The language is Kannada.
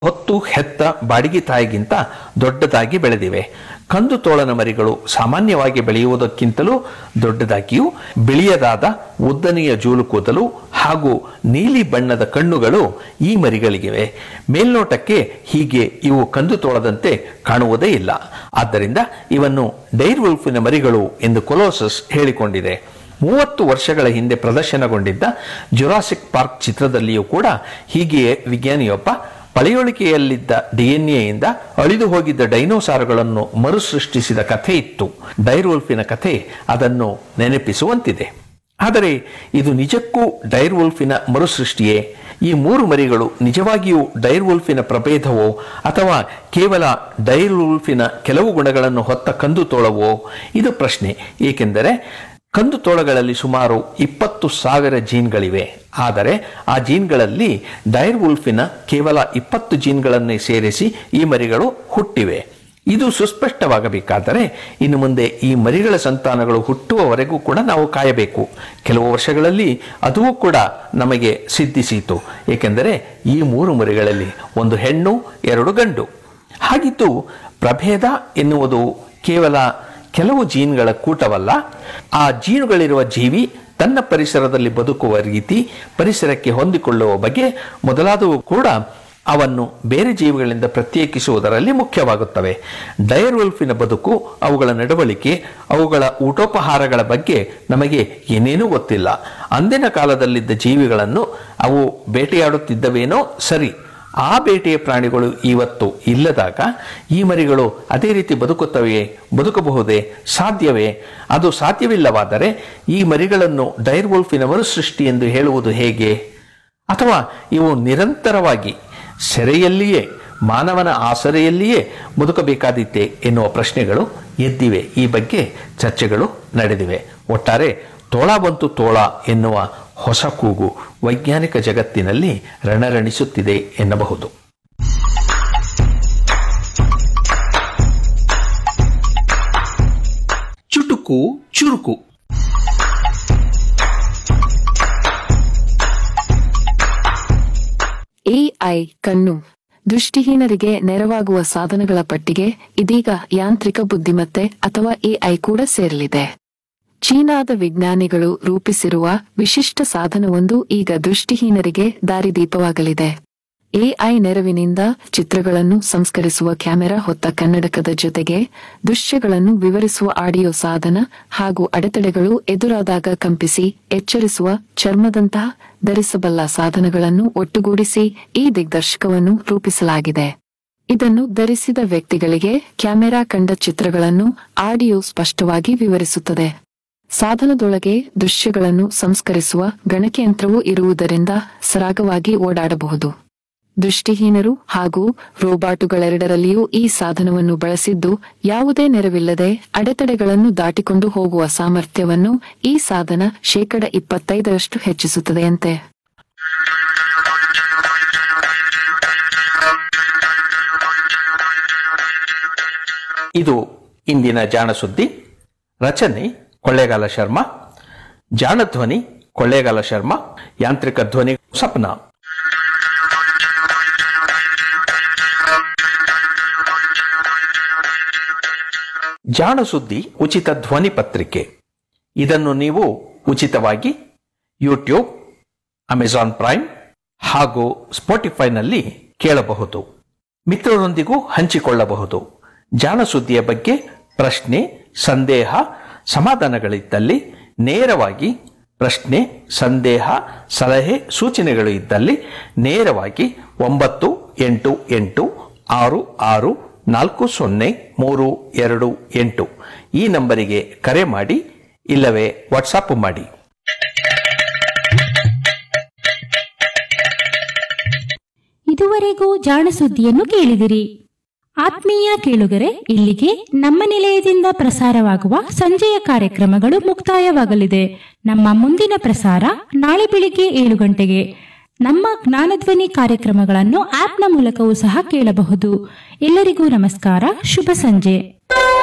ಹೊತ್ತು ಹೆತ್ತ ಬಾಡಿಗೆ ತಾಯಿಗಿಂತ ದೊಡ್ಡದಾಗಿ ಬೆಳೆದಿವೆ ಕಂದು ತೋಳನ ಮರಿಗಳು ಸಾಮಾನ್ಯವಾಗಿ ಬೆಳೆಯುವುದಕ್ಕಿಂತಲೂ ದೊಡ್ಡದಾಗಿಯೂ ಬಿಳಿಯದಾದ ಉದ್ದನೆಯ ಜೂಲು ಕೂದಲು ಹಾಗೂ ನೀಲಿ ಬಣ್ಣದ ಕಣ್ಣುಗಳು ಈ ಮರಿಗಳಿಗಿವೆ ಮೇಲ್ನೋಟಕ್ಕೆ ಹೀಗೆ ಇವು ಕಂದು ತೋಳದಂತೆ ಕಾಣುವುದೇ ಇಲ್ಲ ಆದ್ದರಿಂದ ಇವನ್ನು ಡೈರ್ ವುಲ್ಫಿನ ಮರಿಗಳು ಎಂದು ಕೊಲೋಸಸ್ ಹೇಳಿಕೊಂಡಿದೆ ಮೂವತ್ತು ವರ್ಷಗಳ ಹಿಂದೆ ಪ್ರದರ್ಶನಗೊಂಡಿದ್ದ ಜುರಾಸಿಕ್ ಪಾರ್ಕ್ ಚಿತ್ರದಲ್ಲಿಯೂ ಕೂಡ ಹೀಗೆಯೇ ವಿಜ್ಞಾನಿಯೊಬ್ಬ ಪಳೆಯುಳಿಕೆಯಲ್ಲಿದ್ದ ಡಿಎನ್ಎಯಿಂದ ಅಳಿದು ಹೋಗಿದ್ದ ಡೈನೋಸಾರುಗಳನ್ನು ಮರುಸೃಷ್ಟಿಸಿದ ಕಥೆ ಇತ್ತು ಡೈರ್ವೋಲ್ಫಿನ ಕಥೆ ಅದನ್ನು ನೆನಪಿಸುವಂತಿದೆ ಆದರೆ ಇದು ನಿಜಕ್ಕೂ ಡೈರ್ವೋಲ್ಫಿನ ಮರುಸೃಷ್ಟಿಯೇ ಈ ಮೂರು ಮರಿಗಳು ನಿಜವಾಗಿಯೂ ಡೈರ್ವೋಲ್ಫಿನ ಪ್ರಭೇದವೋ ಅಥವಾ ಕೇವಲ ಡೈರ್ವೋಲ್ಫಿನ ಕೆಲವು ಗುಣಗಳನ್ನು ಹೊತ್ತ ಕಂದು ತೋಳವೋ ಇದು ಪ್ರಶ್ನೆ ಏಕೆಂದರೆ ಕಂದು ತೋಳಗಳಲ್ಲಿ ಸುಮಾರು ಇಪ್ಪತ್ತು ಸಾವಿರ ಜೀನ್ಗಳಿವೆ ಆದರೆ ಆ ಜೀನ್ಗಳಲ್ಲಿ ಡೈರ್ ವುಲ್ಫಿನ ಕೇವಲ ಇಪ್ಪತ್ತು ಜೀನ್ಗಳನ್ನೇ ಸೇರಿಸಿ ಈ ಮರಿಗಳು ಹುಟ್ಟಿವೆ ಇದು ಸುಸ್ಪಷ್ಟವಾಗಬೇಕಾದರೆ ಇನ್ನು ಮುಂದೆ ಈ ಮರಿಗಳ ಸಂತಾನಗಳು ಹುಟ್ಟುವವರೆಗೂ ಕೂಡ ನಾವು ಕಾಯಬೇಕು ಕೆಲವು ವರ್ಷಗಳಲ್ಲಿ ಅದೂ ಕೂಡ ನಮಗೆ ಸಿದ್ಧಿಸಿತು ಏಕೆಂದರೆ ಈ ಮೂರು ಮರಿಗಳಲ್ಲಿ ಒಂದು ಹೆಣ್ಣು ಎರಡು ಗಂಡು ಹಾಗಿದ್ದು ಪ್ರಭೇದ ಎನ್ನುವುದು ಕೇವಲ ಕೆಲವು ಜೀನ್ಗಳ ಕೂಟವಲ್ಲ ಆ ಜೀನುಗಳಿರುವ ಜೀವಿ ತನ್ನ ಪರಿಸರದಲ್ಲಿ ಬದುಕುವ ರೀತಿ ಪರಿಸರಕ್ಕೆ ಹೊಂದಿಕೊಳ್ಳುವ ಬಗ್ಗೆ ಮೊದಲಾದವು ಕೂಡ ಅವನ್ನು ಬೇರೆ ಜೀವಿಗಳಿಂದ ಪ್ರತ್ಯೇಕಿಸುವುದರಲ್ಲಿ ಮುಖ್ಯವಾಗುತ್ತವೆ ಡಯರ್ ವುಲ್ಫಿನ ಬದುಕು ಅವುಗಳ ನಡವಳಿಕೆ ಅವುಗಳ ಊಟೋಪಹಾರಗಳ ಬಗ್ಗೆ ನಮಗೆ ಏನೇನೂ ಗೊತ್ತಿಲ್ಲ ಅಂದಿನ ಕಾಲದಲ್ಲಿದ್ದ ಜೀವಿಗಳನ್ನು ಅವು ಬೇಟೆಯಾಡುತ್ತಿದ್ದವೇನೋ ಸರಿ ಆ ಬೇಟೆಯ ಪ್ರಾಣಿಗಳು ಇವತ್ತು ಇಲ್ಲದಾಗ ಈ ಮರಿಗಳು ಅದೇ ರೀತಿ ಬದುಕುತ್ತವೆಯೇ ಬದುಕಬಹುದೇ ಸಾಧ್ಯವೇ ಅದು ಸಾಧ್ಯವಿಲ್ಲವಾದರೆ ಈ ಮರಿಗಳನ್ನು ಡೈರ್ ವುಲ್ಫಿನ ಮರುಸೃಷ್ಟಿ ಎಂದು ಹೇಳುವುದು ಹೇಗೆ ಅಥವಾ ಇವು ನಿರಂತರವಾಗಿ ಸೆರೆಯಲ್ಲಿಯೇ ಮಾನವನ ಆಸರೆಯಲ್ಲಿಯೇ ಬದುಕಬೇಕಾದಿತ್ತೆ ಎನ್ನುವ ಪ್ರಶ್ನೆಗಳು ಎದ್ದಿವೆ ಈ ಬಗ್ಗೆ ಚರ್ಚೆಗಳು ನಡೆದಿವೆ ಒಟ್ಟಾರೆ ತೋಳ ಬಂತು ತೋಳ ಎನ್ನುವ ಹೊಸ ಕೂಗು ವೈಜ್ಞಾನಿಕ ಜಗತ್ತಿನಲ್ಲಿ ರಣರಣಿಸುತ್ತಿದೆ ಎನ್ನಬಹುದು ಚುಟುಕು ಚುರುಕು ಎಐ ಕಣ್ಣು ದೃಷ್ಟಿಹೀನರಿಗೆ ನೆರವಾಗುವ ಸಾಧನಗಳ ಪಟ್ಟಿಗೆ ಇದೀಗ ಯಾಂತ್ರಿಕ ಬುದ್ಧಿಮತ್ತೆ ಅಥವಾ ಎಐ ಕೂಡ ಸೇರಲಿದೆ ಚೀನಾದ ವಿಜ್ಞಾನಿಗಳು ರೂಪಿಸಿರುವ ವಿಶಿಷ್ಟ ಸಾಧನವೊಂದು ಈಗ ದೃಷ್ಟಿಹೀನರಿಗೆ ದಾರಿದೀಪವಾಗಲಿದೆ ಎಐ ನೆರವಿನಿಂದ ಚಿತ್ರಗಳನ್ನು ಸಂಸ್ಕರಿಸುವ ಕ್ಯಾಮೆರಾ ಹೊತ್ತ ಕನ್ನಡಕದ ಜೊತೆಗೆ ದೃಶ್ಯಗಳನ್ನು ವಿವರಿಸುವ ಆಡಿಯೋ ಸಾಧನ ಹಾಗೂ ಅಡೆತಡೆಗಳು ಎದುರಾದಾಗ ಕಂಪಿಸಿ ಎಚ್ಚರಿಸುವ ಚರ್ಮದಂತಹ ಧರಿಸಬಲ್ಲ ಸಾಧನಗಳನ್ನು ಒಟ್ಟುಗೂಡಿಸಿ ಈ ದಿಗ್ದರ್ಶಕವನ್ನು ರೂಪಿಸಲಾಗಿದೆ ಇದನ್ನು ಧರಿಸಿದ ವ್ಯಕ್ತಿಗಳಿಗೆ ಕ್ಯಾಮೆರಾ ಕಂಡ ಚಿತ್ರಗಳನ್ನು ಆಡಿಯೋ ಸ್ಪಷ್ಟವಾಗಿ ವಿವರಿಸುತ್ತದೆ ಸಾಧನದೊಳಗೆ ದೃಶ್ಯಗಳನ್ನು ಸಂಸ್ಕರಿಸುವ ಗಣಕಯಂತ್ರವೂ ಇರುವುದರಿಂದ ಸರಾಗವಾಗಿ ಓಡಾಡಬಹುದು ದೃಷ್ಟಿಹೀನರು ಹಾಗೂ ರೋಬಾಟುಗಳೆರಡರಲ್ಲಿಯೂ ಈ ಸಾಧನವನ್ನು ಬಳಸಿದ್ದು ಯಾವುದೇ ನೆರವಿಲ್ಲದೆ ಅಡೆತಡೆಗಳನ್ನು ದಾಟಿಕೊಂಡು ಹೋಗುವ ಸಾಮರ್ಥ್ಯವನ್ನು ಈ ಸಾಧನ ಶೇಕಡ ಇಪ್ಪತ್ತೈದರಷ್ಟು ಹೆಚ್ಚಿಸುತ್ತದೆಯಂತೆ ಇದು ಇಂದಿನ ಜಾಣ ಸುದ್ದಿ ರಚನೆ ಕೊಳ್ಳೇಗಾಲ ಶರ್ಮಾ ಜಾಣ ಧ್ವನಿ ಕೊಳ್ಳೇಗಾಲ ಶರ್ಮಾ ಯಾಂತ್ರಿಕ ಧ್ವನಿ ಸಪ್ನ ಜಾಣ ಸುದ್ದಿ ಉಚಿತ ಧ್ವನಿ ಪತ್ರಿಕೆ ಇದನ್ನು ನೀವು ಉಚಿತವಾಗಿ ಯೂಟ್ಯೂಬ್ ಅಮೆಜಾನ್ ಪ್ರೈಮ್ ಹಾಗೂ ಸ್ಪಾಟಿಫೈನಲ್ಲಿ ಕೇಳಬಹುದು ಮಿತ್ರರೊಂದಿಗೂ ಹಂಚಿಕೊಳ್ಳಬಹುದು ಜಾಣ ಸುದ್ದಿಯ ಬಗ್ಗೆ ಪ್ರಶ್ನೆ ಸಂದೇಹ ಸಮಾಧಾನಗಳಿದ್ದಲ್ಲಿ ನೇರವಾಗಿ ಪ್ರಶ್ನೆ ಸಂದೇಹ ಸಲಹೆ ಸೂಚನೆಗಳು ಇದ್ದಲ್ಲಿ ನೇರವಾಗಿ ಒಂಬತ್ತು ಎಂಟು ಎಂಟು ಆರು ಆರು ನಾಲ್ಕು ಸೊನ್ನೆ ಮೂರು ಎರಡು ಎಂಟು ಈ ನಂಬರಿಗೆ ಕರೆ ಮಾಡಿ ಇಲ್ಲವೇ ವಾಟ್ಸಾಪ್ ಮಾಡಿ ಇದುವರೆಗೂ ಜಾಣ ಸುದ್ದಿಯನ್ನು ಕೇಳಿದಿರಿ ಆತ್ಮೀಯ ಕೇಳುಗರೆ ಇಲ್ಲಿಗೆ ನಮ್ಮ ನಿಲಯದಿಂದ ಪ್ರಸಾರವಾಗುವ ಸಂಜೆಯ ಕಾರ್ಯಕ್ರಮಗಳು ಮುಕ್ತಾಯವಾಗಲಿದೆ ನಮ್ಮ ಮುಂದಿನ ಪ್ರಸಾರ ನಾಳೆ ಬೆಳಿಗ್ಗೆ ಏಳು ಗಂಟೆಗೆ ನಮ್ಮ ಜ್ಞಾನಧ್ವನಿ ಕಾರ್ಯಕ್ರಮಗಳನ್ನು ಆಪ್ನ ಮೂಲಕವೂ ಸಹ ಕೇಳಬಹುದು ಎಲ್ಲರಿಗೂ ನಮಸ್ಕಾರ ಶುಭ ಸಂಜೆ